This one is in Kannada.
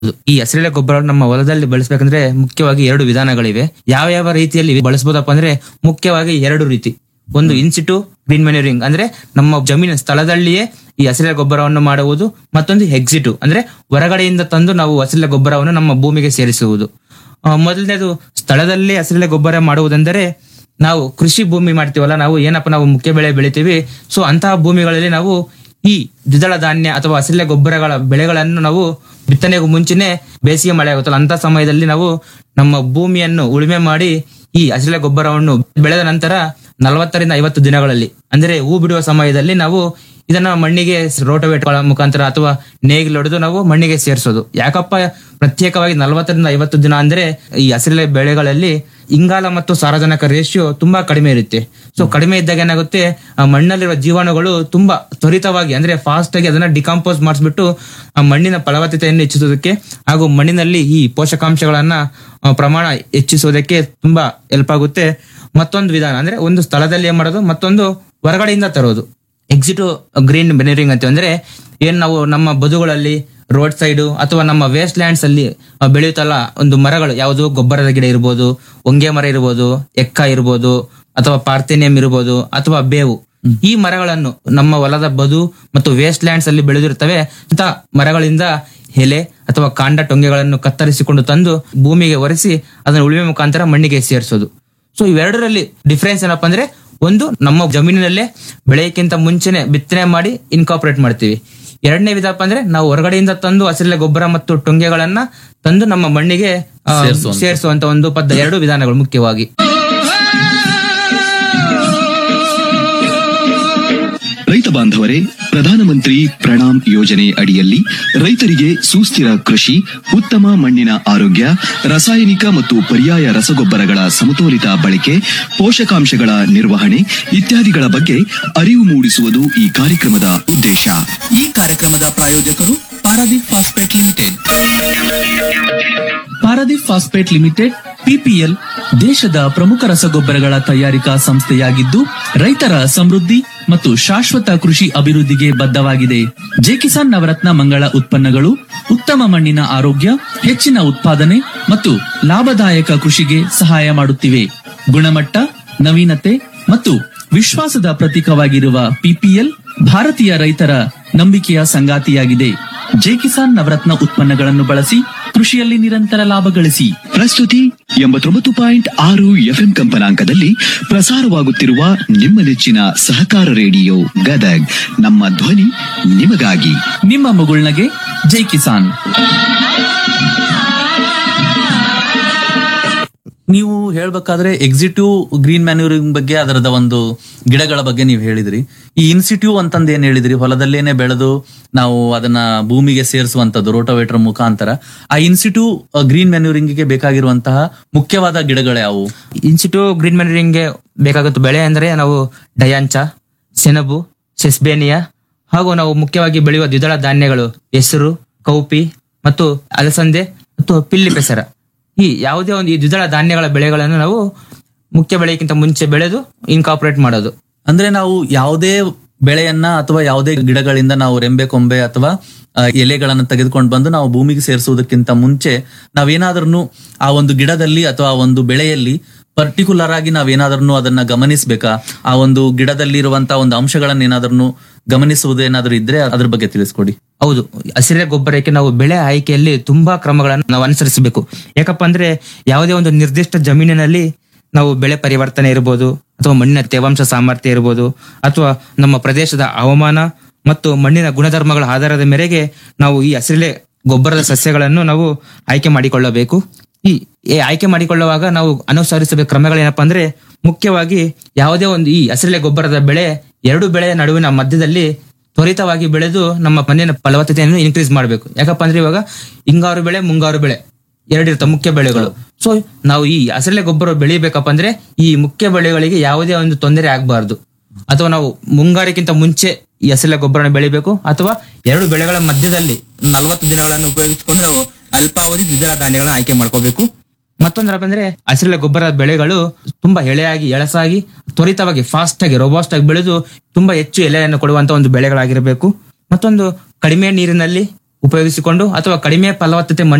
ಈ ಹಸಿರೆಲೆ ಗೊಬ್ಬರ ನಮ್ಮ ಹೊಲದಲ್ಲಿ ಬಳಸಬೇಕಂದ್ರೆ ಮುಖ್ಯವಾಗಿ ಎರಡು ವಿಧಾನಗಳಿವೆ ಯಾವ ಯಾವ ರೀತಿಯಲ್ಲಿ ಬಳಸಬಹುದಪ್ಪ ಅಂದ್ರೆ ಮುಖ್ಯವಾಗಿ ಎರಡು ರೀತಿ ಒಂದು ಇನ್ಸಿಟು ಗ್ರೀನ್ ಮ್ಯಾನ್ಯೂರಿಂಗ್ ಅಂದ್ರೆ ನಮ್ಮ ಜಮೀನಿನ ಸ್ಥಳದಲ್ಲಿಯೇ ಈ ಹಸಿರೆಲೆ ಗೊಬ್ಬರವನ್ನು ಮಾಡುವುದು ಮತ್ತೊಂದು ಎಕ್ಸಿಟು ಅಂದ್ರೆ ಹೊರಗಡೆಯಿಂದ ತಂದು ನಾವು ಹಸಿರೆಲೆ ಗೊಬ್ಬರವನ್ನು ನಮ್ಮ ಭೂಮಿಗೆ ಸೇರಿಸುವುದು ಆ, ಮೊದಲನೇದು ಸ್ಥಳದಲ್ಲೇ ಹಸಿರೆಲೆ ಗೊಬ್ಬರ ಮಾಡುವುದೆಂದರೆ ನಾವು ಕೃಷಿ ಭೂಮಿ ಮಾಡ್ತೀವಲ್ಲ ನಾವು ಏನಪ್ಪ ನಾವು ಮುಖ್ಯ ಬೆಳೆ ಬೆಳಿತೀವಿ ಸೊ ಅಂತಹ ಭೂಮಿಗಳಲ್ಲಿ ನಾವು ಈ ದ್ವಿದಳ ಧಾನ್ಯ ಅಥವಾ ಹಸಿರೆಲೆ ಗೊಬ್ಬರಗಳ ಬೆಳೆಗಳನ್ನು ನಾವು ಬಿತ್ತನೆಗೂ ಮುಂಚೆನೆ ಬೇಸಿಗೆ ಮಳೆ ಆಗುತ್ತಲ್ಲ ಅಂತ ಸಮಯದಲ್ಲಿ ನಾವು ನಮ್ಮ ಭೂಮಿಯನ್ನು ಉಳುಮೆ ಮಾಡಿ ಈ ಹಸಿರೆಲೆ ಗೊಬ್ಬರವನ್ನು ಬೆಳೆದ ನಂತರ ನಲವತ್ತರಿಂದ ಐವತ್ತು ದಿನಗಳಲ್ಲಿ ಅಂದ್ರೆ ಹೂ ಬಿಡುವ ಸಮಯದಲ್ಲಿ ನಾವು ಇದನ್ನ ಮಣ್ಣಿಗೆ ರೋಟೋವೇಟ್ಗಳ ಮುಖಾಂತರ ಅಥವಾ ನೇಗಿಲು ಹೊಡೆದು ನಾವು ಮಣ್ಣಿಗೆ ಸೇರಿಸೋದು ಯಾಕಪ್ಪ ಪ್ರತ್ಯೇಕವಾಗಿ ನಲವತ್ತರಿಂದ ಐವತ್ತು ದಿನ ಅಂದ್ರೆ ಈ ಹಸಿರೆಲೆ ಬೆಳೆಗಳಲ್ಲಿ ಇಂಗಾಲ ಮತ್ತು ಸಾರಜನಕ ರೇಷಿಯೋ ತುಂಬಾ ಕಡಿಮೆ ಇರುತ್ತೆ ಸೊ ಕಡಿಮೆ ಇದ್ದಾಗ ಏನಾಗುತ್ತೆ ಆ ಮಣ್ಣಲ್ಲಿರುವ ಜೀವಾಣುಗಳು ತುಂಬಾ ತ್ವರಿತವಾಗಿ ಅಂದ್ರೆ ಫಾಸ್ಟ್ ಆಗಿ ಅದನ್ನ ಡಿಕಂಪೋಸ್ ಮಾಡಿಸ್ಬಿಟ್ಟು ಆ ಮಣ್ಣಿನ ಫಲವತ್ತತೆಯನ್ನು ಹೆಚ್ಚಿಸೋದಕ್ಕೆ ಹಾಗೂ ಮಣ್ಣಿನಲ್ಲಿ ಈ ಪೋಷಕಾಂಶಗಳನ್ನ ಆ, ಪ್ರಮಾಣ ಹೆಚ್ಚಿಸೋದಕ್ಕೆ ತುಂಬಾ ಹೆಲ್ಪ್ ಆಗುತ್ತೆ ಮತ್ತೊಂದು ವಿಧಾನ ಅಂದ್ರೆ ಒಂದು ಸ್ಥಳದಲ್ಲಿ ಏನ್ ಮಾಡೋದು ಮತ್ತೊಂದು ಹೊರಗಡೆಯಿಂದ ತರೋದು ಎಕ್ಸಿಟ್ ಗ್ರೀನ್ ಬೆನಿರಿಂಗ್ ಅಂತ ಅಂದ್ರೆ ಏನ್ ನಾವು ನಮ್ಮ ಬದುಗಳಲ್ಲಿ ರೋಡ್ ಸೈಡ್ ಅಥವಾ ನಮ್ಮ ವೇಸ್ಟ್ ಲ್ಯಾಂಡ್ಸ್ ಅಲ್ಲಿ ಆ, ಬೆಳೆಯುತ್ತಲ್ಲ ಒಂದು ಮರಗಳು ಯಾವುದು ಗೊಬ್ಬರದ ಗಿಡ ಇರ್ಬೋದು ಹೊಂಗೆ ಮರ ಇರ್ಬೋದು ಎಕ್ಕ ಇರ್ಬೋದು ಅಥವಾ ಪಾರ್ಥೇನಿಯಂ ಇರ್ಬೋದು ಅಥವಾ ಬೇವು ಈ ಮರಗಳನ್ನು ನಮ್ಮ ಹೊಲದ ಬದು ಮತ್ತು ವೇಸ್ಟ್ ಲ್ಯಾಂಡ್ಸ್ ಅಲ್ಲಿ ಬೆಳೆದಿರ್ತವೆ ಅಂತ ಮರಗಳಿಂದ ಎಲೆ ಅಥವಾ ಕಾಂಡ ಟೊಂಗೆಗಳನ್ನು ಕತ್ತರಿಸಿಕೊಂಡು ತಂದು ಭೂಮಿಗೆ ಒರೆಸಿ ಅದನ್ನು ಉಳುಮೆ ಮುಖಾಂತರ ಮಣ್ಣಿಗೆ ಸೇರಿಸೋದು ಸೊ ಇವೆರಡರಲ್ಲಿ ಡಿಫ್ರೆನ್ಸ್ ಏನಪ್ಪಾ ಅಂದ್ರೆ ಒಂದು ನಮ್ಮ ಜಮೀನಿನಲ್ಲೇ ಬೆಳೆಯಕ್ಕಿಂತ ಮುಂಚೆನೆ ಬಿತ್ತನೆ ಮಾಡಿ ಇನ್ಕಾಪರೇಟ್ ಮಾಡ್ತೀವಿ ಎರಡನೇ ವಿಧಪ್ಪ ಅಂದ್ರೆ ನಾವು ಹೊರಗಡೆಯಿಂದ ತಂದು ಹಸಿರೆಲೆ ಗೊಬ್ಬರ ಮತ್ತು ಟೊಂಗೆಗಳನ್ನ ತಂದು ನಮ್ಮ ಮಣ್ಣಿಗೆ ಆ, ಸೇರಿಸುವಂತ ಒಂದು ಪದ್ಧ ಎರಡು ವಿಧಾನಗಳು ಮುಖ್ಯವಾಗಿ ರೈತ ಬಾಂಧವರೇ ಪ್ರಧಾನಮಂತ್ರಿ ಪ್ರಣಾಮ್ ಯೋಜನೆ ಅಡಿಯಲ್ಲಿ ರೈತರಿಗೆ ಸುಸ್ಥಿರ ಕೃಷಿ ಉತ್ತಮ ಮಣ್ಣಿನ ಆರೋಗ್ಯ ರಾಸಾಯನಿಕ ಮತ್ತು ಪರ್ಯಾಯ ರಸಗೊಬ್ಬರಗಳ ಸಮತೋಲಿತ ಬಳಕೆ ಪೋಷಕಾಂಶಗಳ ನಿರ್ವಹಣೆ ಇತ್ಯಾದಿಗಳ ಬಗ್ಗೆ ಅರಿವು ಮೂಡಿಸುವುದು ಈ ಕಾರ್ಯಕ್ರಮದ ಉದ್ದೇಶ ಈ ಕಾರ್ಯಕ್ರಮದ ಪ್ರಾಯೋಜಕರು Paradeep phosphate limited Paradeep phosphate limited PPL ದೇಶದ ಪ್ರಮುಖ ರಸಗೊಬ್ಬರಗಳ ತಯಾರಿಕಾ ಸಂಸ್ಥೆಯಾಗಿದ್ದು ರೈತರ ಸಮೃದ್ಧಿ ಮತ್ತು ಶಾಶ್ವತ ಕೃಷಿ ಅಭಿವೃದ್ಧಿಗೆ ಬದ್ಧವಾಗಿದೆ ಜೆ ಕಿಸಾನ್ ನವರತ್ನ ಮಂಗಳ ಉತ್ಪನ್ನಗಳು ಉತ್ತಮ ಮಣ್ಣಿನ ಆರೋಗ್ಯ ಹೆಚ್ಚಿನ ಉತ್ಪಾದನೆ ಮತ್ತು ಲಾಭದಾಯಕ ಕೃಷಿಗೆ ಸಹಾಯ ಮಾಡುತ್ತಿವೆ ಗುಣಮಟ್ಟ ನವೀನತೆ ಮತ್ತು ವಿಶ್ವಾಸದ ಪ್ರತೀಕವಾಗಿರುವ ಪಿಪಿಎಲ್ ಭಾರತೀಯ ರೈತರ ನಂಬಿಕೆಯ ಸಂಗಾತಿಯಾಗಿದೆ ಜೆ ಕಿಸಾನ್ ನವರತ್ನ ಉತ್ಪನ್ನಗಳನ್ನು ಬಳಸಿ ಕೃಷಿಯಲ್ಲಿ ನಿರಂತರ ಲಾಭ ಗಳಿಸಿ ಪ್ರಸ್ತುತಿ ಎಂಬತ್ತೊಂಬತ್ತು ಪಾಯಿಂಟ್ ಆರು ಎಫ್ಎಂ ಕಂಪನಾಂಕದಲ್ಲಿ ಪ್ರಸಾರವಾಗುತ್ತಿರುವ ನಿಮ್ಮ ನೆಚ್ಚಿನ ಸಹಕಾರ ರೇಡಿಯೋ ಗದಗ್ ನಮ್ಮ ಧ್ವನಿ ನಿಮಗಾಗಿ ನಿಮ್ಮ ಮಗುಳ್ನಗೆ ಜೈ ಕಿಸಾನ್ ನೀವು ಹೇಳ್ಬೇಕಾದ್ರೆ ಎಕ್ಸಿಟಿವ್ ಗ್ರೀನ್ ಮ್ಯಾನ್ಯೂರಿಂಗ್ ಬಗ್ಗೆ ಅದರದ ಒಂದು ಗಿಡಗಳ ಬಗ್ಗೆ ನೀವು ಹೇಳಿದ್ರಿ ಈ ಇನ್ಸಿಟ್ಯೂ ಅಂತಂದ್ ಏನ್ ಹೇಳಿದ್ರಿ ಹೊಲದಲ್ಲೇನೆ ಬೆಳೆದು ನಾವು ಅದನ್ನ ಭೂಮಿಗೆ ಸೇರಿಸುವಂತದ್ದು ರೋಟೋವೇಟರ್ ಮುಖಾಂತರ ಆ ಇನ್ಸಿಟ್ಯೂ ಗ್ರೀನ್ ಮ್ಯಾನ್ಯೂರಿಂಗ್ಗೆ ಬೇಕಾಗಿರುವಂತಹ ಮುಖ್ಯವಾದ ಗಿಡಗಳು ಯಾವುವು ಇನ್ಸಿಟು ಗ್ರೀನ್ ಮ್ಯಾನರಿಂಗ್ಗೆ ಬೇಕಾಗುತ್ತೆ ಬೆಳೆ ಅಂದ್ರೆ ನಾವು ಡಯಾಂಚ ಸೆಣಬು ಸೆಸ್ಬೇನಿಯಾ ಹಾಗೂ ನಾವು ಮುಖ್ಯವಾಗಿ ಬೆಳೆಯುವ ದ್ವಿದಳ ಧಾನ್ಯಗಳು ಹೆಸರು ಕೌಪಿ ಮತ್ತು ಅಲಸಂದೆ ಮತ್ತು ಪಿಲ್ಲಿ ಪೆಸರ ಈ ಯಾವುದೇ ಒಂದು ಈ ದ್ವಿದಳ ಧಾನ್ಯಗಳ ಬೆಳೆಗಳನ್ನು ನಾವು ಮುಖ್ಯ ಬೆಳೆಯಕ್ಕಿಂತ ಮುಂಚೆ ಬೆಳೆದು ಇನ್ಕಾಪರೇಟ್ ಮಾಡೋದು ಅಂದ್ರೆ ನಾವು ಯಾವುದೇ ಬೆಳೆಯನ್ನ ಅಥವಾ ಯಾವುದೇ ಗಿಡಗಳಿಂದ ನಾವು ರೆಂಬೆ ಕೊಂಬೆ ಅಥವಾ ಆ, ಎಲೆಗಳನ್ನ ತೆಗೆದುಕೊಂಡು ಬಂದು ನಾವು ಭೂಮಿಗೆ ಸೇರಿಸುವುದಕ್ಕಿಂತ ಮುಂಚೆ ನಾವೇನಾದ್ರೂ ಆ ಒಂದು ಗಿಡದಲ್ಲಿ ಅಥವಾ ಆ ಒಂದು ಬೆಳೆಯಲ್ಲಿ ಪರ್ಟಿಕ್ಯುಲರ್ ಆಗಿ ನಾವೇನಾದ್ರೂ ಅದನ್ನ ಗಮನಿಸ್ಬೇಕಾ ಆ ಒಂದು ಗಿಡದಲ್ಲಿ ಇರುವಂತಹ ಒಂದು ಅಂಶಗಳನ್ನ ಏನಾದ್ರೂ ಗಮನಿಸುವುದು ಏನಾದ್ರೂ ಇದ್ರೆ ಅದ್ರ ಬಗ್ಗೆ ತಿಳಿಸ್ಕೊಡಿ ಹೌದು ಹಸಿರೆ ಗೊಬ್ಬರಕ್ಕೆ ನಾವು ಬೆಳೆ ಆಯ್ಕೆಯಲ್ಲಿ ತುಂಬಾ ಕ್ರಮಗಳನ್ನು ನಾವು ಅನುಸರಿಸಬೇಕು ಯಾಕಪ್ಪ ಅಂದ್ರೆ ಯಾವುದೇ ಒಂದು ನಿರ್ದಿಷ್ಟ ಜಮೀನಿನಲ್ಲಿ ನಾವು ಬೆಳೆ ಪರಿವರ್ತನೆ ಇರ್ಬೋದು ಅಥವಾ ಮಣ್ಣಿನ ತೇವಾಂಶ ಸಾಮರ್ಥ್ಯ ಇರ್ಬೋದು ಅಥವಾ ನಮ್ಮ ಪ್ರದೇಶದ ಹವಾಮಾನ ಮತ್ತು ಮಣ್ಣಿನ ಗುಣಧರ್ಮಗಳ ಆಧಾರದ ಮೇರೆಗೆ ನಾವು ಈ ಹಸಿರೆಲೆ ಗೊಬ್ಬರದ ಸಸ್ಯಗಳನ್ನು ನಾವು ಆಯ್ಕೆ ಮಾಡಿಕೊಳ್ಳಬೇಕು ಈ ಈ ಆಯ್ಕೆ ಮಾಡಿಕೊಳ್ಳುವಾಗ ನಾವು ಅನುಸರಿಸಬೇಕು ಕ್ರಮಗಳೇನಪ್ಪ ಅಂದ್ರೆ ಮುಖ್ಯವಾಗಿ ಯಾವುದೇ ಒಂದು ಈ ಹಸಿರೆಲೆ ಗೊಬ್ಬರದ ಬೆಳೆ ಎರಡು ಬೆಳೆಯ ನಡುವಿನ ಮಧ್ಯದಲ್ಲಿ ತ್ವರಿತವಾಗಿ ಬೆಳೆದು ನಮ್ಮ ಮಣ್ಣಿನ ಫಲವತ್ತತೆಯನ್ನು ಇನ್ಕ್ರೀಸ್ ಮಾಡಬೇಕು ಯಾಕಪ್ಪ ಅಂದ್ರೆ ಇವಾಗ ಹಿಂಗಾರು ಬೆಳೆ ಮುಂಗಾರು ಬೆಳೆ ಎರಡಿರ್ತ ಮುಖ್ಯ ಬೆಳೆಗಳು ಸೊ ನಾವು ಈ ಹಸಿರೆಲೆ ಗೊಬ್ಬರ ಬೆಳಿಬೇಕಪ್ಪ ಅಂದ್ರೆ ಈ ಮುಖ್ಯ ಬೆಳೆಗಳಿಗೆ ಯಾವುದೇ ಒಂದು ತೊಂದರೆ ಆಗಬಾರ್ದು ಅಥವಾ ನಾವು ಮುಂಗಾರಿಗಿಂತ ಮುಂಚೆ ಈ ಹಸಿರೆಲೆ ಗೊಬ್ಬರನ ಬೆಳಿಬೇಕು ಅಥವಾ ಎರಡು ಬೆಳೆಗಳ ಮಧ್ಯದಲ್ಲಿ ನಲವತ್ತು ದಿನಗಳನ್ನು ಉಪಯೋಗಿಸಿಕೊಂಡು ನಾವು ಅಲ್ಪಾವಧಿ ದ್ವಿದಳ ಧಾನ್ಯಗಳನ್ನ ಆಯ್ಕೆ ಮಾಡ್ಕೋಬೇಕು ಮತ್ತೊಂದರಪ್ಪ ಅಂದ್ರೆ ಹಸಿರೆಲೆ ಗೊಬ್ಬರದ ಬೆಳೆಗಳು ತುಂಬಾ ಎಳೆಯಾಗಿ ಎಳಸಾಗಿ ತ್ವರಿತವಾಗಿ ಫಾಸ್ಟ್ ಆಗಿ ರೋಬಾಸ್ಟ್ ಆಗಿ ಬೆಳೆದು ತುಂಬಾ ಹೆಚ್ಚು ಎಲೆಯನ್ನು ಕೊಡುವಂತ ಒಂದು ಬೆಳೆಗಳಾಗಿರಬೇಕು ಮತ್ತೊಂದು ಕಡಿಮೆ ನೀರಿನಲ್ಲಿ ಉಪಯೋಗಿಸಿಕೊಂಡು ಅಥವಾ ಕಡಿಮೆ ಫಲವತ್ತತೆ